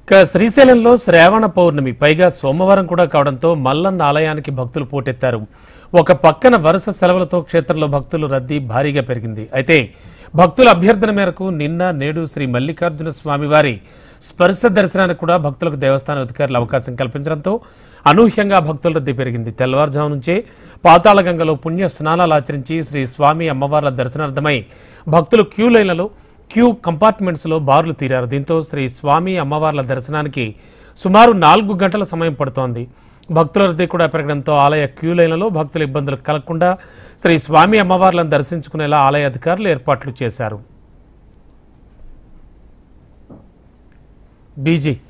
ఇక శ్రీశైలంలో శ్రావణ పౌర్ణమి పైగా సోమవారం కూడా కావడంతో మల్లన్న ఆలయానికి భక్తులు పోటెత్తారు ఒక పక్కన వరుస సెలవులతో క్షేత్రంలో భక్తులు రద్దీ భారీగా పెరిగింది అయితే భక్తుల అభ్యర్థన మేరకు నిన్న నేడు శ్రీ మల్లికార్జున స్వామివారి స్పర్శ దర్శనానికి కూడా భక్తులకు దేవస్థాన అధికారులు అవకాశం కల్పించడంతో అనూహ్యంగా భక్తుల రద్దీ పెరిగింది తెల్లవారుజాము నుంచే పాతాళగంగలో పుణ్య స్నానాలు ఆచరించి శ్రీ స్వామి అమ్మవార్ల దర్శనార్థమై భక్తులు క్యూ లైన్లలో క్యూ కంపార్ట్మెంట్స్లో బార్లు తీరారు దీంతో శ్రీ స్వామి అమ్మవార్ల దర్శనానికి సుమారు నాలుగు గంటల సమయం పడుతోంది భక్తుల రద్దీ కూడా పెరగడంతో ఆలయ క్యూ లైన్లలో భక్తుల ఇబ్బందులు కలగకుండా శ్రీ స్వామి అమ్మవార్లను దర్శించుకునేలా ఆలయ అధికారులు ఏర్పాట్లు చేశారు బీజీ